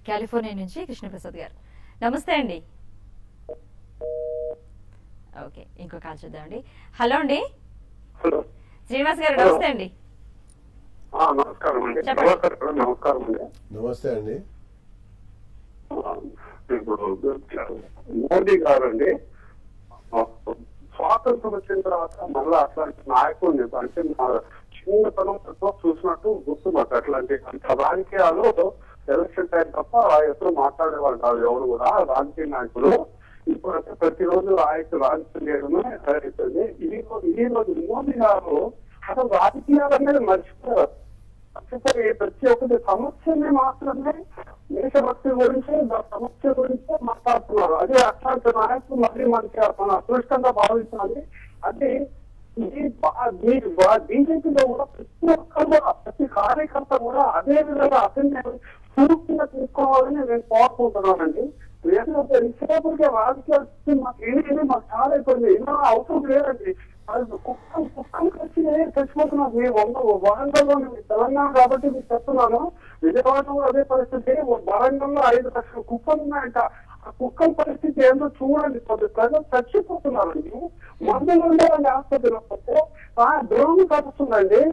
California నుంచి కృష్ణప్రసాద్ గారు నమస్తే అండి ఓకే ఇంకో కాల్ చూద్దామండి హలో అండి హలో శ్రీనివాస్ గారు నమస్తే అండి ఆ, నమస్కారం అండి చెప్పండి. నమస్కారం మేడం, నమస్కారం అండి నమస్తే అండి ఆ, ఇప్పుడు మోదీ గారు అండి ఆ, స్వాతంత్రం వచ్చిన తర్వాత మళ్ళీ అట్లాంటి నాయకుడిని అంటే నా చిన్నతనంతో చూసినట్టు గుర్తు మాకు అట్లాంటి అంత రాజకీయాలు ఎలక్షన్ టైం తప్ప ఎప్పుడు మాట్లాడేవాళ్ళు కాదు ఎవరు కూడా రాజకీయ నాయకులు ఇప్పుడు అంటే ప్రతిరోజు ఆయనకు రాజకీయం చేయడమే అవుతుంది ఈ రోజు ఈ రోజు మోదీ గారు అసలు రాజకీయాలు అనేది మర్చిపోయారు ప్రతి ప్రతి ఒక్కటి సమస్యని మాత్రమే దేశభక్తి గురించి దా- సమస్య గురించి మాట్లాడుతున్నారు అదే అట్లాంటి నాయకులు మళ్ళీ మనకి మన అదృష్టంగా భావించాలి అది ఈ బీజేపీలో కూడా ప్రతి ఒక్కరు కూడా ప్రతి కార్యకర్త కూడా అదే విధంగా అతన్ని పూర్తిగా తీసుకోవాలని నేను కోరుకుంటున్నానండి లేకపోతే ఇంతసేపటికే రాజకీయాలు మాకు ఏంటి మాకు చాలా ఇబ్బంది ఏమైనా అవసరం లేదండి అది కుక్కలు కుక్కలు కలిసి చచ్చిపోతున్నారు మీ వంద వరంగల్లో నేను తెలంగాణ కాబట్టి మీకు చెప్తున్నాను విజయవాడలో అదే పరిస్థితి వరంగల్లో ఐదు లక్షల కుక్కలు ఉన్నాయంట ఆ కుక్కల పరిస్థితి ఏంటో చూడండి కొద్ది ప్రజలు చచ్చిపోతున్నారండి మందులు ఉండేవాళ్ళని ఆసుపత్రిలో పోతే ఆ ద్రోహం కలుస్తుందండి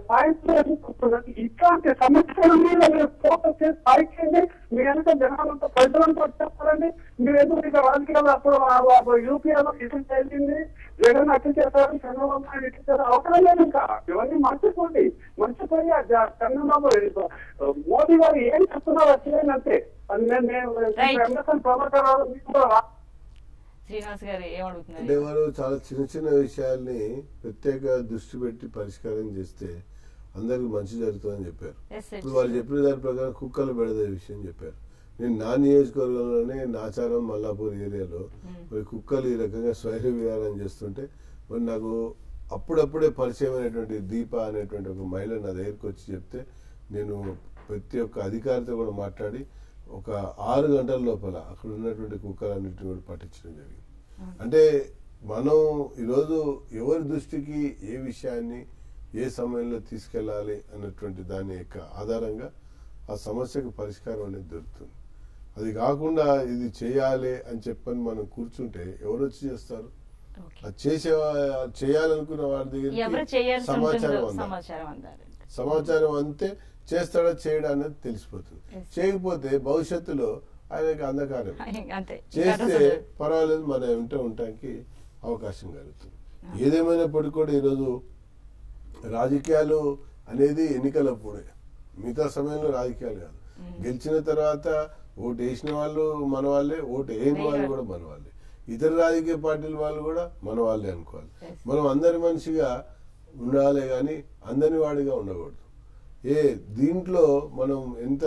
సాయిత్రి ఇట్లాంటి సమస్యల మీద మీరు ఫోకస్ చేసి సాయికండి మీ వెనక జనాలంతా ప్రజలంతా వచ్చేస్తారండి మీరు ఎందుకు ఇక రాజకీయాలు అప్పుడు యూపీఏలో ఇటు చేసింది జగన్ అటు చేశారు చంద్రబాబు నాయుడు ఇటు చేశారు అవసరం లేదు ఇంకా ఇవన్నీ మర్చిపోండి మర్చిపోయి ఆ జ- చంద్రబాబు మోదీ గారు ఏం చెప్తున్నారు వచ్చేయండి అంతే అది నేను నేను Right. ఎంఎస్ఎన్ ప్రభాకర్ రావు మీకు కూడా రా- శ్రీనివాస్ గారు అంటే ఏమడుగుతున్నారు వారు చాలా చిన్న చిన్న విషయాల్ని ప్రత్యేక దృష్టి పెట్టి పరిష్కారం చేస్తే అందరికి మంచి జరుగుతుందని చెప్పారు Yes, sir. ఇప్పుడు వాళ్ళు చెప్పిన దాని ప్రకారం కుక్కలు పెడదే విషయం చెప్పారు నేను నా నియోజకవర్గంలోనే నాచారం మల్లాపూర్ ఏరియాలో మరి కుక్కలు ఈ రకంగా స్వైర విహారం చేస్తుంటే మరి నాకు అప్పుడప్పుడే పరిచయమైనటువంటి దీప అనేటువంటి ఒక మహిళ నా దగ్గరికి వచ్చి చెప్తే నేను ప్రతి ఒక్క అధికారితో కూడా మాట్లాడి ఒక ఆరు గంటల లోపల అక్కడ ఉన్నటువంటి కుక్కలన్నింటినీ కూడా పట్టించడం జరిగింది అంటే మనం ఈరోజు ఎవరి దృష్టికి ఏ విషయాన్ని ఏ సమయంలో తీసుకెళ్ళాలి అన్నటువంటి దాని యొక్క ఆధారంగా ఆ సమస్యకు పరిష్కారం అనేది దొరుకుతుంది అది కాకుండా ఇది చేయాలి అని చెప్పని మనం కూర్చుంటే ఎవరు వచ్చి చేస్తారు ఓకే. అది చేసే వా- చేయాలనుకున్న వారి ఎవరు దగ్గర చేయాల్సి సమాచారం ఉంటుందో అందాలి. సమాచారం అందాలండి సమాచారం అంతే చేస్తాడా చేయడా అనేది తెలిసిపోతుంది Yes. చేయకపోతే భవిష్యత్తులో ఆయనకి అంధకారం అంతే చేస్తే పర్వాలేదు మన వెంట ఉండటానికి అవకాశం కలుగుతుంది ఏదేమైనప్పటికీ కూడా ఈరోజు రాజకీయాలు అనేది ఎన్నికలప్పుడే మిగతా సమయంలో రాజకీయాలు కాదు గెలిచిన తర్వాత ఓటు వేసిన వాళ్ళు మన వాళ్ళే ఓటు వేయని వాళ్ళు కూడా మన వాళ్ళే ఇతర రాజకీయ పార్టీల వాళ్ళు కూడా మన వాళ్ళే అనుకోవాలి Yes. మనం అందరి మనిషిగా ఉండాలి కానీ అందరి వాడిగా ఉండకూడదు ఏ దీంట్లో మనం ఎంత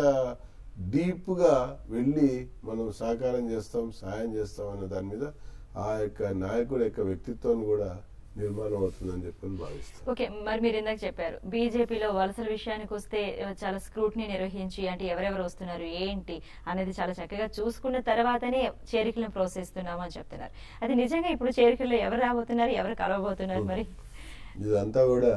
డీప్గా వెళ్ళి మనం సహకారం చేస్తాం సహాయం చేస్తాం అనే దాని మీద ఆ యొక్క నాయకుడి యొక్క వ్యక్తిత్వాన్ని కూడా నిర్మాణం అవుతుందని చెప్పని భావిస్తాం ఓకే మరి మీరు ఇందాక చెప్పారు బీజేపీలో వలసల విషయానికి వస్తే ఆ, చాలా స్క్రూట్ని నిర్వహించి అంటే ఎవరెవరు వస్తున్నారు ఏంటి అనేది చాలా చక్కగా చూసుకున్న తర్వాతనే చేరికలను ప్రోత్సహిస్తున్నాము అని చెప్తున్నారు అది నిజంగా ఇప్పుడు చేరికల్లో ఎవరు రాబోతున్నారు ఎవరు కలవబోతున్నారు మరి ఇదంతా కూడా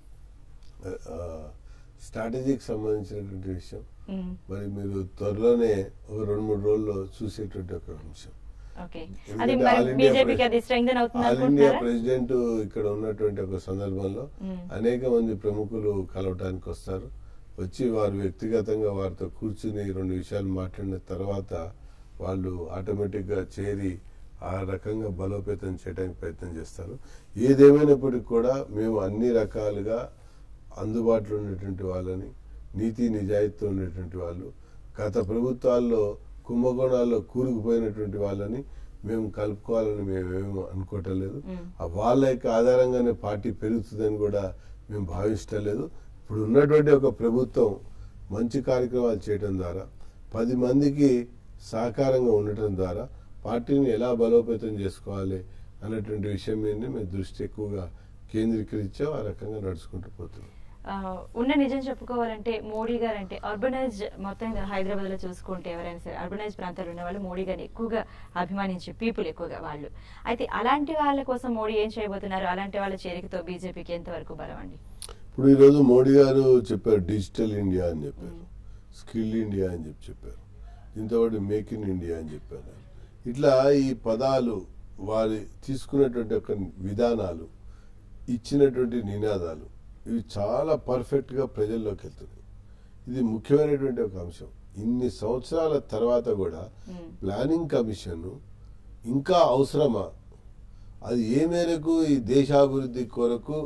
స్ట్రాటజీకి సంబంధించినటువంటి విషయం ఉమ్, మరి మీరు త్వరలోనే ఒక రెండు మూడు రోజుల్లో చూసేటువంటి ఒక అంశం ఓకే అది ఎందుకంటే మరి ఆల్ ఇండియా బీజేపీకి ప్రెసి- అది స్ట్రెంగ్తన్ అవుతుంది ఆల్ ఇండియా అనుకుంటున్నారా ప్రెసిడెంట్ ఇక్కడ ఉన్నటువంటి ఒక సందర్భంలో మ్మ్. అనేక మంది ప్రముఖులు కలవటానికి వస్తారు వచ్చి వారు వ్యక్తిగతంగా వారితో కూర్చుని రెండు విషయాలు మాట్లాడిన తర్వాత వాళ్ళు ఆటోమేటిక్ గా చేరి ఆ రకంగా బలోపేతం చేయడానికి ప్రయత్నం చేస్తారు ఏదేమైనప్పటికీ కూడా మేము అన్ని రకాలుగా అందుబాటులో ఉన్నటువంటి వాళ్ళని నీతి నిజాయితీతో ఉన్నటువంటి వాళ్ళు గత ప్రభుత్వాల్లో కుంభకోణాల్లో కూరుకుపోయినటువంటి వాళ్ళని మేము కలుపుకోవాలని మేమేమో అనుకోవటం లేదు మ్మ్. ఆ వాళ్ళ యొక్క ఆధారంగానే పార్టీ పెరుగుతుందని కూడా మేము భావించటం లేదు ఇప్పుడు ఉన్నటువంటి ఒక ప్రభుత్వం మంచి కార్యక్రమాలు చేయటం ద్వారా పది మందికి సహకారంగా ఉండటం ద్వారా పార్టీని ఎలా బలోపేతం చేసుకోవాలి అన్నటువంటి విషయం మీద మేము దృష్టి ఎక్కువగా కేంద్రీకరించాం ఆ రకంగా నడుచుకుంటూ పోతున్నాం ఆ, ఉన్న నిజం చెప్పుకోవాలంటే మోడీ గారు అంటే అర్బనైజ్ మొత్తం హైదరాబాద్ లో చూసుకుంటే ఎవరైనా సరే అర్బనైజ్ ప్రాంతాల్లో ఉన్న వాళ్ళు మోడీ గారిని ఎక్కువగా అభిమానించే పీపుల్ ఎక్కువగా వాళ్ళు అయితే అలాంటి వాళ్ళ కోసం మోడీ ఏం చేయబోతున్నారు అలాంటి వాళ్ళ చేరికతో బీజేపీకి ఎంతవరకు బలం అండి ఇప్పుడు ఈరోజు మోడీ గారు చెప్పారు డిజిటల్ ఇండియా అని చెప్పారు స్కిల్ ఇండియా అని చెప్పి చెప్పారు దీంతో పాటు మేక్ ఇన్ ఇండియా అని చెప్పాను ఇట్లా ఈ పదాలు వారి తీసుకున్నటువంటి ఒక విధానాలు ఇచ్చినటువంటి నినాదాలు ఇవి చాలా పర్ఫెక్ట్గా ప్రజల్లోకి వెళ్తున్నాయి ఇది ముఖ్యమైనటువంటి ఒక అంశం ఇన్ని సంవత్సరాల తర్వాత కూడా మ్మ్. ప్లానింగ్ కమిషన్ ఇంకా అవసరమా అది ఏ మేరకు ఈ దేశాభివృద్ధి కొరకు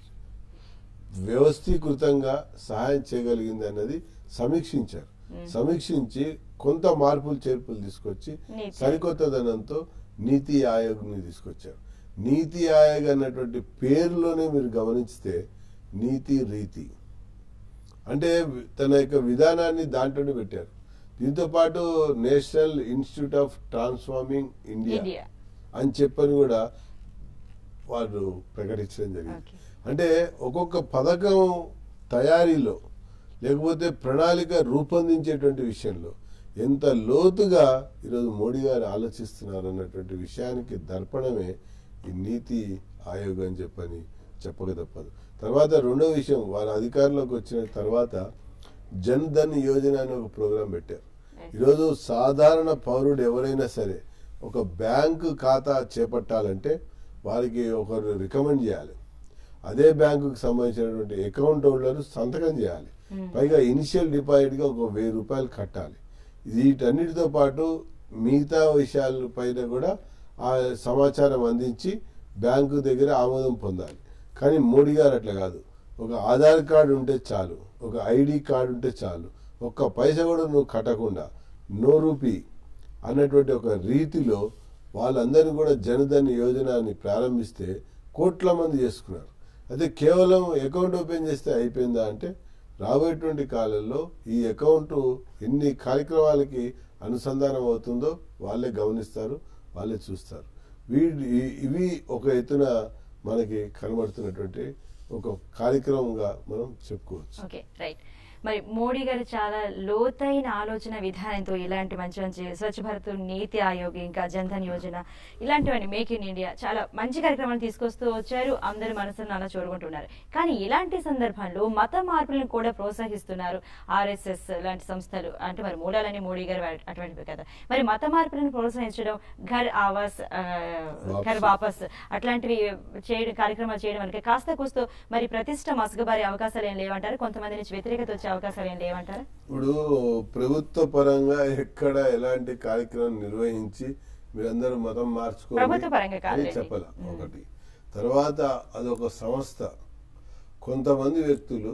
వ్యవస్థీకృతంగా సహాయం చేయగలిగింది అన్నది సమీక్షించారు మ్మ్. సమీక్షించి కొంత మార్పులు చేర్పులు తీసుకొచ్చి నీతి. సరికొత్తదనంతో నీతి ఆయోగ్ని తీసుకొచ్చారు నీతి ఆయోగ్ అన్నటువంటి పేరులోనే మీరు గమనిస్తే నీతి రీతి అంటే తన యొక్క విధానాన్ని దాంట్లోనే పెట్టారు దీంతో పాటు national institute of transforming India India అని చెప్పని కూడా వారు ప్రకటించడం జరిగింది Okay. అంటే ఒక్కొక్క పథకం తయారీలో లేకపోతే ప్రణాళిక రూపొందించేటువంటి విషయంలో ఎంత లోతుగా ఈరోజు మోడీ గారు ఆలోచిస్తున్నారు అన్నటువంటి విషయానికి దర్పణమే ఈ నీతి ఆయోగ్ అని చెప్పని చెప్పక తప్పదు తర్వాత రెండో విషయం వారు అధికారంలోకి వచ్చిన తర్వాత జన్ ధన్ యోజన అనే ఒక ప్రోగ్రాం పెట్టారు ఈరోజు సాధారణ పౌరుడు ఎవరైనా సరే ఒక బ్యాంకు ఖాతా చేపట్టాలంటే వారికి ఒకరు రికమెండ్ చేయాలి అదే బ్యాంకుకు సంబంధించినటువంటి అకౌంట్ హోల్డర్ సంతకం చేయాలి పైగా ఇనిషియల్ డిపాజిట్ గా ఒక వెయ్యి రూపాయలు కట్టాలి వీటన్నిటితో పాటు మిగతా విషయాల పైన కూడా ఆ సమాచారం అందించి బ్యాంకు దగ్గర ఆమోదం పొందాలి కానీ మోడీ గారు అట్లా కాదు ఒక ఆధార్ కార్డు ఉంటే చాలు ఒక ఐడి కార్డు ఉంటే చాలు ఒక్క పైసా కూడా నువ్వు కట్టకుండా నో రూపీ అన్నటువంటి ఒక రీతిలో వాళ్ళందరినీ కూడా జనధన్ యోజనని ప్రారంభిస్తే కోట్ల మంది చేసుకున్నారు అయితే కేవలం అకౌంట్ ఓపెన్ చేస్తే అయిపోయిందా అంటే రాబోయేటువంటి కాలంలో ఈ అకౌంట్ ఎన్ని కార్యక్రమాలకి అనుసంధానం అవుతుందో వాళ్ళే గమనిస్తారు వాళ్ళే చూస్తారు వీడి ఈ- ఇవి ఒక ఎత్తున మనకి కనబడుతున్నటువంటి ఒక కార్యక్రమంగా మనం చెప్పుకోవచ్చు ఓకే రైట్ మరి మోడీ గారు చాలా లోతైన ఆలోచన విధానంతో ఇలాంటి మంచి మంచి స్వచ్ఛ భారత్ నీతి ఆయోగ్ ఇంకా జన్ధన్ యోజన ఇలాంటివన్నీ మేక్ ఇన్ ఇండియా చాలా మంచి కార్యక్రమాలు తీసుకొస్తూ వచ్చారు అందరి మనసును అలా చూరుకుంటున్నారు కానీ ఇలాంటి సందర్భంలో మత మార్పులను కూడా ప్రోత్సహిస్తున్నారు ఆర్ఎస్ఎస్ లాంటి సంస్థలు అంటే మరి మూలాలని మోడీ గారు వా- అటువంటివి కదా మరి మత మార్పులను ప్రోత్సహించడం ఘర్ ఆవాస్ ఆ, ఘర్ వాపస్ అట్లాంటివి చేయడం కార్యక్రమాలు చేయడం వల్ల కాస్త కూస్తో మరి ప్రతిష్ట మసగబారే అవకాశాలు ఏం లేవంటారు కొంతమంది నుంచి వ్యతిరేకత వచ్చే అవకాశాలు ఏం లేవంటారా ఇప్పుడు ప్రభుత్వ పరంగా ఎక్కడ ఎలాంటి కార్యక్రమం నిర్వహించి మీరందరూ మతం మార్చుకోండి ప్రభుత్వ పరంగా అని కాదులేండి. చెప్పాల మ్మ్. ఒకటి తర్వాత అదొక సంస్థ కొంతమంది వ్యక్తులు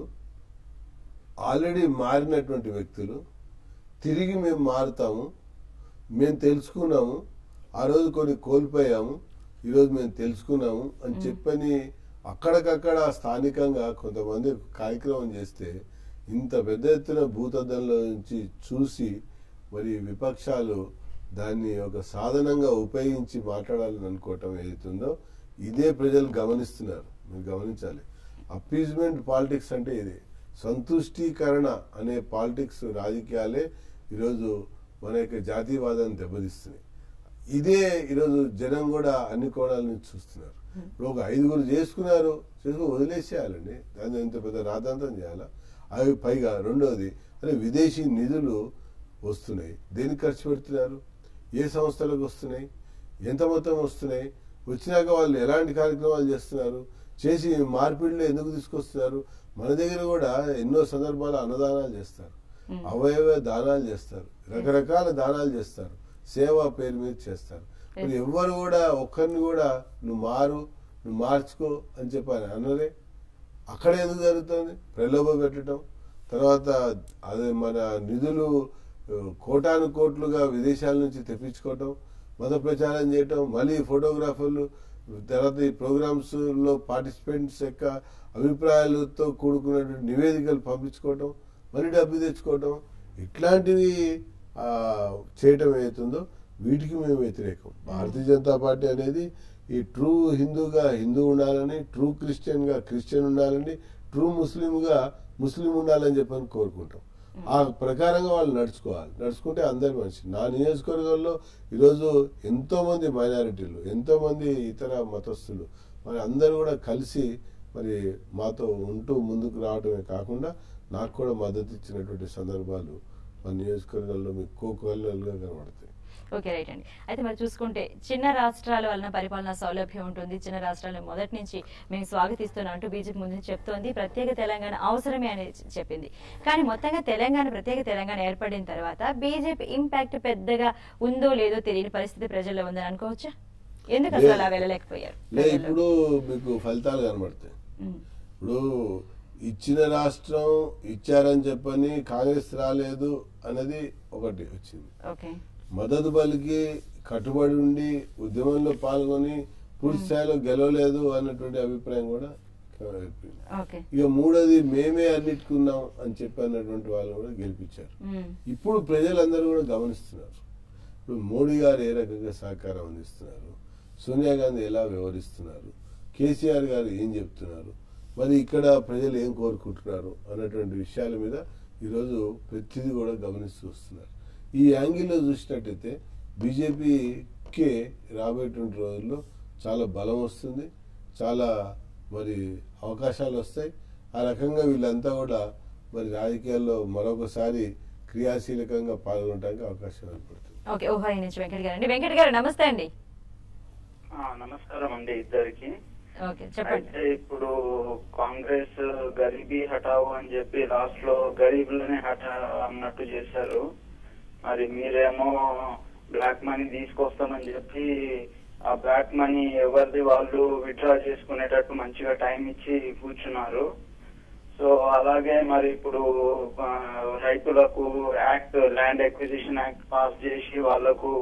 ఆల్రెడీ మారినటువంటి వ్యక్తులు తిరిగి మేము మారుతాము మేము తెలుసుకున్నాము ఆ రోజు కొన్ని కోల్పోయాము ఈరోజు మేము తెలుసుకున్నాము అని చెప్పని అక్కడికక్కడ స్థానికంగా కొంతమంది కార్యక్రమం చేస్తే ఇంత పెద్ద ఎత్తున భూతద్దంలో నుంచి చూసి మరి విపక్షాలు దాన్ని ఒక సాధనంగా ఉపయోగించి మాట్లాడాలని అనుకోవటం ఏదైతుందో ఇదే ప్రజలు గమనిస్తున్నారు మీరు గమనించాలి అపీజ్మెంట్ పాలిటిక్స్ అంటే ఇది సంతుష్టీకరణ అనే పాలిటిక్స్ రాజకీయాలే ఈరోజు మన యొక్క జాతీయవాదాన్ని దెబ్బతీస్తున్నాయి ఇదే ఈరోజు జనం కూడా అన్ని కోణాల నుంచి చూస్తున్నారు ఇప్పుడు ఒక ఐదుగురు చేసుకున్నారు చేసుకుని వదిలేసేయాలండి దాన్ని ఎంత పెద్ద రాద్ధాంతం చేయాలా అవి పైగా రెండోది అరే విదేశీ నిధులు వస్తున్నాయి దేనికి ఖర్చు పెడుతున్నారు ఏ సంస్థలకు వస్తున్నాయి ఎంత మొత్తం వస్తున్నాయి వచ్చినాక వాళ్ళు ఎలాంటి కార్యక్రమాలు చేస్తున్నారు చేసి మార్పిడిలో ఎందుకు తీసుకొస్తున్నారు మన దగ్గర కూడా ఎన్నో సందర్భాలు అన్నదానాలు చేస్తారు మ్మ్. అవయవ దానాలు చేస్తారు రకరకాల దానాలు చేస్తారు సేవా పేరు మీద చేస్తారు మరి ఎవ్వరు కూడా ఒక్కరిని కూడా నువ్వు మారు నువ్వు మార్చుకో అని చెప్పారు అన్నరే అక్కడ ఎందుకు జరుగుతుంది ప్రలోభ పెట్టడం తర్వాత అదే మన నిధులు ఆ, కోటాను కోట్లుగా విదేశాల నుంచి తెప్పించుకోవటం మత ప్రచారం చేయటం మళ్ళీ ఫోటోగ్రాఫర్లు తర్వాత ఈ ప్రోగ్రామ్స్ లో పార్టిసిపెంట్స్ యొక్క అభిప్రాయాలతో కూడుకున్నటువంటి నివేదికలు పంపించుకోవటం మళ్ళీ డబ్బు తెచ్చుకోవటం ఇట్లాంటివి ఆ, చేయటం ఏదైతుందో వీటికి మేము వ్యతిరేకం భారతీయ జనతా పార్టీ అనేది ఈ ట్రూ హిందూగా హిందూ ఉండాలని ట్రూ క్రిస్టియన్ గా క్రిస్టియన్ ఉండాలని ట్రూ ముస్లిం గా ముస్లిం ఉండాలని చెప్పని కోరుకుంటాం ఆ ప్రకారంగా వాళ్ళు నడుచుకోవాలి నడుచుకుంటే అందరి మనిషి నా నియోజకవర్గంలో ఈరోజు ఎంతో మంది మైనారిటీలు ఎంతో మంది ఇతర మతస్థులు మరి అందరూ కూడా కలిసి మరి మాతో ఉంటూ ముందుకు రావడమే కాకుండా నాకు కూడా మద్దతు ఇచ్చినటువంటి సందర్భాలు మన నియోజకవర్గాల్లో మీకు కోకొల్లలుగా కనబడతాయి ఓకే రైట్ అండి అయితే మరి చూసుకుంటే చిన్న రాష్ట్రాల వలన పరిపాలన సౌలభ్యం ఉంటుంది చిన్న రాష్ట్రాలను మొదటి నుంచి మేము స్వాగతిస్తున్నాం అంటూ బీజేపీ ముందు నుంచి చెప్తోంది ప్రత్యేక తెలంగాణ అవసరమే అని చెప్పింది కానీ మొత్తంగా తెలంగాణ ప్రత్యేక తెలంగాణ ఏర్పడిన తర్వాత బీజేపీ ఇంపాక్ట్ పెద్దగా ఉందో లేదో తెలియని పరిస్థితి ప్రజల్లో ఉందని అనుకోవచ్చా ఎందుకు అసలు అలా వెళ్ళలేకపోయారు లే ప్రజల్లో? ఇప్పుడు మీకు ఫలితాలు కనబడతాయి ఉమ్, ఇప్పుడు ఇచ్చిన రాష్ట్రం ఇచ్చారని చెప్పని కాంగ్రెస్ రాలేదు అనేది ఒకటి వచ్చింది ఓకే మద్దతు బలికి కట్టుబడి ఉండి ఉద్యమంలో పాల్గొని పూర్తి స్థాయిలో గెలవలేదు అన్నటువంటి అభిప్రాయం కూడా ఏర్పడింది. ఓకే ఇక మూడోది మేమే అన్నిటికున్నాం అని చెప్పి అన్నటువంటి వాళ్ళు కూడా గెలిపించారు ఉమ్, ఇప్పుడు ప్రజలందరూ కూడా గమనిస్తున్నారు ఇప్పుడు మోడీ గారు ఏ రకంగా సహకారం అందిస్తున్నారు సోనియా గాంధీ ఎలా వ్యవహరిస్తున్నారు కేసీఆర్ గారు ఏం చెప్తున్నారు మరి ఇక్కడ ప్రజలు ఏం కోరుకుంటున్నారు అన్నటువంటి విషయాల మీద ఈరోజు ప్రతిదీ కూడా గమనిస్తూ వస్తున్నారు ఈ యాంగిల్లో చూసినట్టయితే బీజేపీకి రాబోయేటువంటి రోజుల్లో చాలా బలం వస్తుంది చాలా మరి అవకాశాలు వస్తాయి ఆ రకంగా వీళ్ళంతా కూడా మరి రాజకీయాల్లో మరొకసారి క్రియాశీలకంగా పాల్గొనడానికి అవకాశం ఏర్పడుతుంది ఓకే ఓహో నుంచి వెంకట్ గారు అండి వెంకట్ గారు నమస్తే అండి ఆ, నమస్కారం అండి ఇద్దరికి ఓకే చెప్పండి అయితే ఇప్పుడు కాంగ్రెస్ గరీబీ హటావు అని చెప్పి లాస్ట్ లో గరీబులనే హటా అన్నట్టు చేశారు మరి మీరేమో బ్లాక్ మనీ తీసుకొస్తామని చెప్పి ఆ బ్లాక్ మనీ ఎవరిది వాళ్ళు విత్డ్రా చేసుకునేటట్టు మంచిగా టైం ఇచ్చి కూర్చున్నారు సో అలాగే మరి ఇప్పుడు ఆ, రైతులకు act land acquisition act pass చేసి వాళ్లకు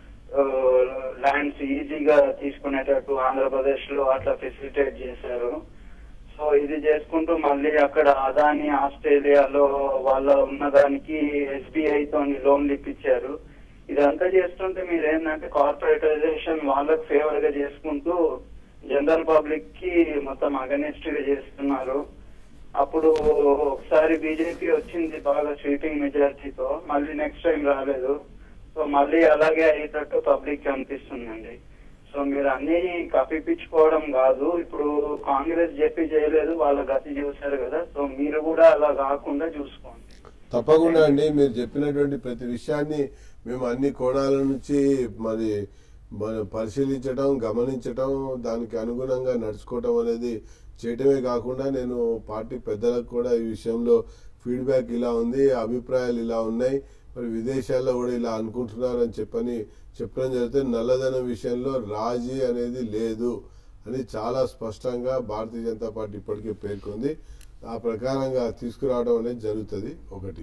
ల్యాండ్స్ ఈజీగా తీసుకునేటట్టు ఆంధ్రప్రదేశ్ లో అట్లా ఫెసిలిటేట్ చేశారు సో ఇది చేసుకుంటూ మళ్ళీ అక్కడ అదాని ఆస్ట్రేలియాలో వాళ్ళ ఉన్నదానికి ఎస్బీఐ తోని లోన్లు ఇప్పించారు ఇదంతా చేస్తుంటే మీరు ఏంటంటే కార్పొరేటైజేషన్ వాళ్ళకి ఫేవర్ గా చేసుకుంటూ జనరల్ పబ్లిక్ కి మొత్తం అగనెస్ట్ గా చేస్తున్నారు అప్పుడు ఒకసారి బీజేపీ వచ్చింది బాగా స్వీపింగ్ మెజారిటీతో మళ్ళీ నెక్స్ట్ టైం రాలేదు సో మళ్ళీ అలాగే అయ్యేటట్టు పబ్లిక్ అనిపిస్తుందండి సో మీరు అన్ని కప్పిపించుకోవడం కాదు ఇప్పుడు కాంగ్రెస్ చెప్పి చేయలేదు వాళ్ళ గతి చూశారు కదా సో మీరు కూడా అలా కాకుండా చూసుకోండి తప్పకుండా అండి మీరు చెప్పినటువంటి ప్రతి విషయాన్ని మేము అన్ని కోణాల నుంచి మరి మనం పరిశీలించడం గమనించడం దానికి అనుగుణంగా నడుచుకోవటం అనేది చేయటమే కాకుండా నేను పార్టీ పెద్దలకు కూడా ఈ విషయంలో ఫీడ్బ్యాక్ ఇలా ఉంది అభిప్రాయాలు ఇలా ఉన్నాయి మరి విదేశాల్లో కూడా ఇలా అనుకుంటున్నారు అని చెప్పని చెప్పడం జరిగితే నల్లధనం విషయంలో రాజీ అనేది లేదు అని చాలా స్పష్టంగా భారతీయ జనతా పార్టీ ఇప్పటికే పేర్కొంది ఆ ప్రకారంగా తీసుకురావడం అనేది జరుగుతుంది ఒకటి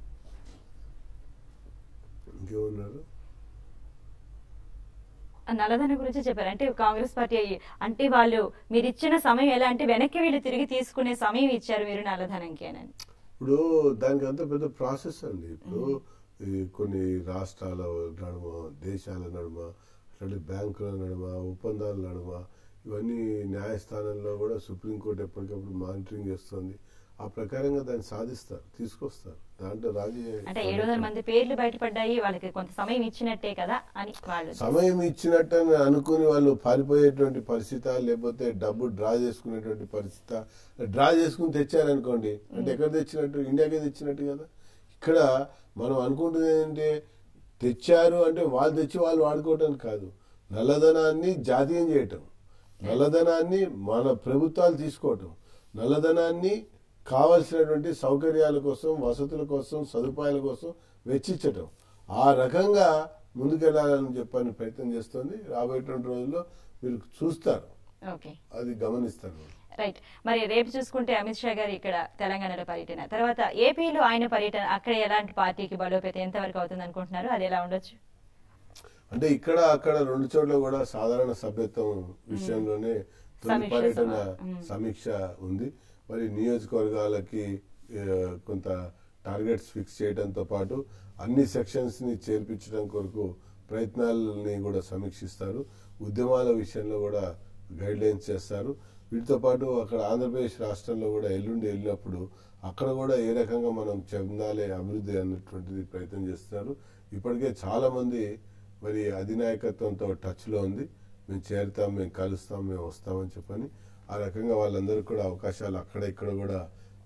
ఇంకేమన్నారు ఆ నల్లధనం గురించి చెప్పారు అంటే కాంగ్రెస్ పార్టీ అంటే వాళ్ళు మీరు ఇచ్చిన సమయం ఎలా అంటే వెనక్కి వీళ్ళు తిరిగి తీసుకునే సమయం ఇచ్చారు మీరు నల్లధనంకి అని ఇప్పుడు దానికి అంత పెద్ద ప్రాసెస్ అండి ఇప్పుడు ఈ కొన్ని రాష్ట్రాల నడుమ దేశాల నడుమ అట్లాంటి బ్యాంకుల నడుమ ఒప్పందాల నడుమ ఇవన్నీ న్యాయస్థానంలో కూడా సుప్రీంకోర్టు ఎప్పటికప్పుడు మానిటరింగ్ చేస్తుంది ఆ ప్రకారంగా దాన్ని సాధిస్తారు తీసుకొస్తారు దాంట్లో రాజీ అంటే ఏడు వందల మంది పేర్లు బయటపడ్డాయి వాళ్ళకి కొంత సమయం ఇచ్చినట్టే కదా అని వాళ్ళు సమయం ఇచ్చినట్టని అనుకుని వాళ్ళు పారిపోయేటువంటి పరిస్థితి లేకపోతే డబ్బు డ్రా చేసుకునేటువంటి పరిస్థితి డ్రా చేసుకుని తెచ్చారనుకోండి అంటే ఎక్కడ తెచ్చినట్టు ఇండియాకే తెచ్చినట్టు కదా ఇక్కడ మనం అనుకుంటుంది ఏంటంటే తెచ్చారు అంటే వాళ్ళు తెచ్చి వాళ్ళు వాడుకోవటానికి కాదు నల్లధనాన్ని జాతీయం చేయటం నల్లధనాన్ని మన ప్రభుత్వాలు తీసుకోవటం నల్లధనాన్ని కావలసినటువంటి సౌకర్యాల కోసం వసతుల కోసం సదుపాయాల కోసం వెచ్చించటం ఆ రకంగా ముందుకెళ్లాలని చెప్పని ప్రయత్నం చేస్తుంది రాబోయేటువంటి రోజుల్లో మీరు చూస్తారు ఓకే అది గమనిస్తారు రైట్ మరి రేపు చూసుకుంటే అమిత్ షా గారు ఇక్కడ తెలంగాణలో పర్యటన తర్వాత ఏపీలో ఆయన పర్యటన అక్కడ ఎలాంటి పార్టీకి బలోపేతం ఎంతవరకు అవుతుంది అనుకుంటున్నారు అది ఎలా ఉండొచ్చు అంటే ఇక్కడ అక్కడ రెండు చోట్ల కూడా సాధారణ సభ్యత్వం విషయంలోనే తొలి సమీక్ష పర్యటన సభ. మ్మ్. సమీక్ష ఉంది మరి నియోజకవర్గాలకి ఆ, కొంత టార్గెట్స్ ఫిక్స్ చేయడంతో పాటు అన్ని సెక్షన్స్ ని చేర్పించడం కొరకు ప్రయత్నాలని కూడా సమీక్షిస్తారు ఉద్యమాల విషయంలో కూడా గైడ్ లైన్స్ చేస్తారు వీటితో పాటు అక్కడ ఆంధ్రప్రదేశ్ రాష్ట్రంలో కూడా ఎల్లుండి వెళ్ళినప్పుడు అక్కడ కూడా ఏ రకంగా మనం చెందాలి అభివృద్ధి అన్నటువంటిది ప్రయత్నం చేస్తున్నారు ఇప్పటికే చాలా మంది మరి అధినాయకత్వంతో టచ్ లో ఉంది మేము చేరుతాం మేము కలుస్తాం మేము వస్తామని చెప్పని ఆ రకంగా వాళ్ళందరికీ కూడా అవకాశాలు అక్కడ ఇక్కడ కూడా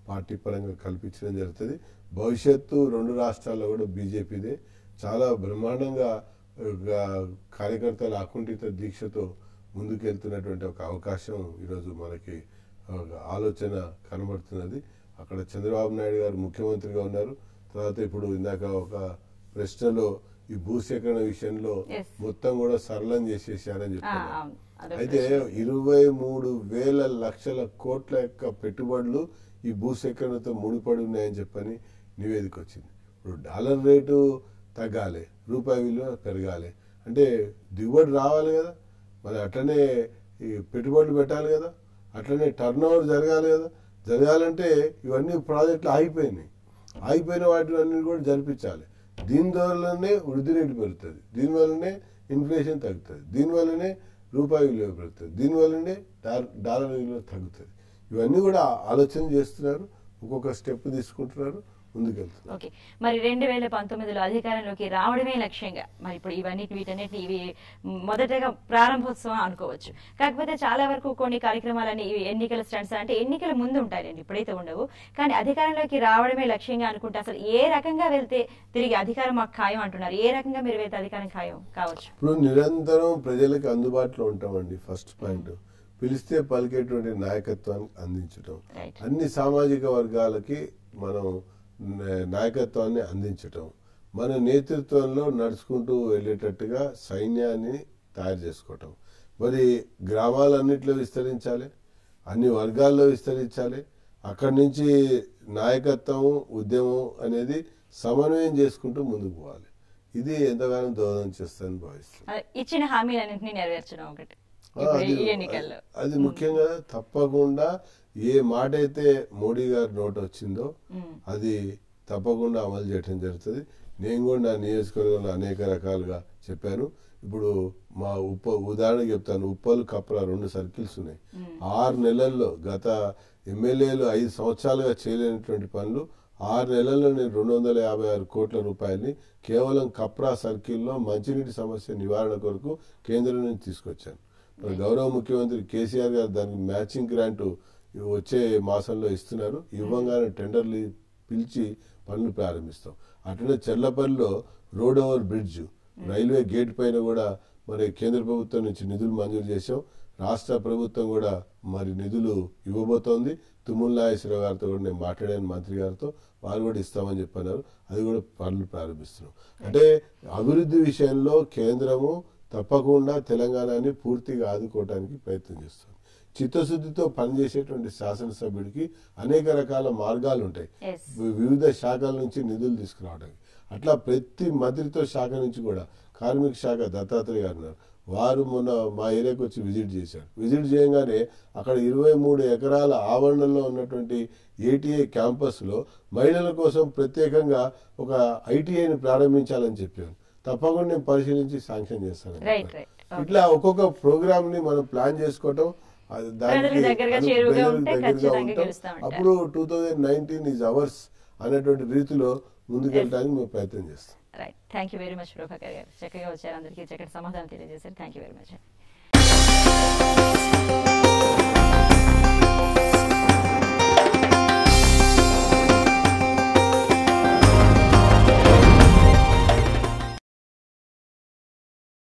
పార్టీ పరంగా కల్పించడం జరుగుతుంది భవిష్యత్తు రెండు రాష్ట్రాల్లో కూడా బీజేపీదే చాలా బ్రహ్మాండంగా ఆ, కార్యకర్తల అకుంఠిత దీక్షతో ముందుకెళ్తున్నటువంటి ఒక అవకాశం ఈరోజు మనకి ఒక ఆలోచన కనబడుతున్నది అక్కడ చంద్రబాబు నాయుడు గారు ముఖ్యమంత్రిగా ఉన్నారు తర్వాత ఇప్పుడు ఇందాక ఒక ప్రశ్నలో ఈ భూసేకరణ విషయంలో Yes. మొత్తం కూడా సరళం చేసేసారని ఆ, చెప్పారు అవును అదొక అయితే ప్రశ్న. ఇరవై మూడు వేల లక్షల కోట్ల యొక్క పెట్టుబడులు ఈ భూసేకరణతో ముడిపడి ఉన్నాయని చెప్పని నివేదిక వచ్చింది ఇప్పుడు డాలర్ రేటు తగ్గాలి రూపాయి విలువ పెరగాలి అంటే దిగుబడి రావాలి కదా మరి అట్లనే ఈ పెట్టుబడులు పెట్టాలి కదా అట్లనే టర్న్ ఓవర్ జరగాలి కదా జరగాలంటే ఇవన్నీ ప్రాజెక్టులు ఆగిపోయినాయి ఆగిపోయిన వాటిని అన్ని కూడా జరిపించాలి దీని వల్లనే వృద్ధి రేటు పెరుగుతుంది దీనివల్లనే ఇన్ఫ్లేషన్ తగ్గుతుంది దీనివల్లనే రూపాయి విలువ పెరుగుతుంది దీనివల్లనే డాల- డాలర్ విలువ తగ్గుతుంది ఇవన్నీ కూడా ఆలోచన చేస్తున్నారు ఒక్కొక్క స్టెప్ తీసుకుంటున్నారు ముందుకెళ్తున్నారు ఓకే మరి రెండు వేల పంతొమ్మిదిలో అధికారంలోకి రావడమే లక్ష్యంగా మరి ఇప్పుడు ఇవన్నీ వీటన్నిటిని ఇవి మొదటగా ప్రారంభోత్సవం అనుకోవచ్చు కాకపోతే చాలా వరకు కొన్ని కార్యక్రమాలని ఇవి ఎన్నికల స్టంట్స్ అంటే ఎన్నికల ముందు ఉంటాయండి ఇప్పుడైతే ఉండవు కానీ అధికారంలోకి రావడమే లక్ష్యంగా అనుకుంటే అసలు ఏ రకంగా వెళ్తే తిరిగి అధికారం మాకు ఖాయం అంటున్నారు ఏ రకంగా మీరు వెళ్తే అధికారం ఖాయం కావచ్చు ఇప్పుడు నిరంతరం ప్రజలకు అందుబాటులో ఉంటామండి ఫస్ట్ పాయింట్ పిలిస్తే పలికేటువంటి నాయకత్వాన్ని అందించడం Right. అన్ని సామాజిక వర్గాలకి మనం న- నాయకత్వాన్ని అందించటం మన నేతృత్వంలో నడుచుకుంటూ వెళ్ళేటట్టుగా సైన్యాన్ని తయారు చేసుకోవటం మరి గ్రామాలన్నింటిలో విస్తరించాలి అన్ని వర్గాల్లో విస్తరించాలి అక్కడి నుంచి నాయకత్వం ఉద్యమం అనేది సమన్వయం చేసుకుంటూ ముందుకు పోవాలి ఇది ఎంతగానో దోహదం చేస్తుందని భావిస్తున్నాను అదే ఇచ్చిన హామీలన్నింటినీ నెరవేర్చడం ఒకటి ఆ, ఇప్పుడు అది ఈ ఎన్నికల్లో అది ముఖ్యంగా తప్పకుండా ఏ మాట అయితే మోడీ గారి నోట్ వచ్చిందో మ్మ్. అది తప్పకుండా అమలు చేయడం జరుగుతుంది నేను కూడా నా నియోజకవర్గంలో అనేక రకాలుగా చెప్పాను ఇప్పుడు మా ఉప్ప ఉదాహరణకు చెప్తాను ఉప్పలు కప్ర రెండు సర్కిల్స్ ఉన్నాయి ఆరు నెలల్లో గత ఎమ్మెల్యేలు ఐదు సంవత్సరాలుగా చేయలేనటువంటి పనులు ఆరు నెలల్లో నేను రెండు వందల యాభై ఆరు కోట్ల రూపాయలని కేవలం కప్రా సర్కిల్లో మంచినీటి సమస్య నివారణ కొరకు కేంద్రం నుంచి తీసుకొచ్చాను మరి గౌరవ ముఖ్యమంత్రి కేసీఆర్ గారు దానికి మ్యాచింగ్ గ్రాంట్ వచ్చే మాసంలో ఇస్తున్నారు ఇవ్వంగానే టెండర్లు పిలిచి పనులు ప్రారంభిస్తాం అట్లనే చెర్లపల్లిలో road over bridge railway gate పైన కూడా మరి కేంద్ర ప్రభుత్వం నుంచి నిధులు మంజూరు చేశాం రాష్ట్ర ప్రభుత్వం కూడా మరి నిధులు ఇవ్వబోతోంది తుమ్మల నాగేశ్వరరావు గారితో కూడా నేను మాట్లాడాను మంత్రి గారితో వారు కూడా ఇస్తామని చెప్పన్నారు అది కూడా పనులు ప్రారంభిస్తున్నాం అంటే అభివృద్ధి విషయంలో కేంద్రము తప్పకుండా తెలంగాణని పూర్తిగా ఆదుకోవడానికి ప్రయత్నం చేస్తుంది చిత్తశుద్ధితో పనిచేసేటువంటి శాసనసభ్యుడికి అనేక రకాల మార్గాలు ఉంటాయి Yes. వి- వివిధ శాఖల నుంచి నిధులు తీసుకురావడానికి అట్లా ప్రతి మంత్రిత్వ శాఖ నుంచి కూడా కార్మిక శాఖ దత్తాత్రేయ గారు ఉన్నారు వారు మొన్న మా ఏరియాకి వచ్చి విజిట్ చేశారు విజిట్ చేయగానే అక్కడ ఇరవై మూడు ఎకరాల ఆవరణలో ఉన్నటువంటి ఏటీఐ క్యాంపస్లో మహిళల కోసం ప్రత్యేకంగా ఒక ఐటీఐని ప్రారంభించాలని చెప్పాను తప్పకుండా నేను పరిశీలించి శాంక్షన్ చేస్తాను Right, right. Okay. ఇట్లా ఒక్కొక్క ప్రోగ్రామ్ ని మనం ప్లాన్ చేసుకోవటం అది ప్రజలకు దగ్గరగా అను- చేరువుగా ప్రజలకు ఉంటే దగ్గరగా ఖచ్చితంగా ఉంటాం. గెలుస్తామంటారు. అప్పుడు two thousand nineteen is ours అనేటువంటి రీతిలో ముందుకెళ్ళడానికి మేము ప్రయత్నం చేస్తాం right thank you very much Prabhakar garu చక్కగా వచ్చారు అందరికీ చక్కటి సమాధానం తెలియజేశారు థ్యాంక్ యూ వెరీ మచ్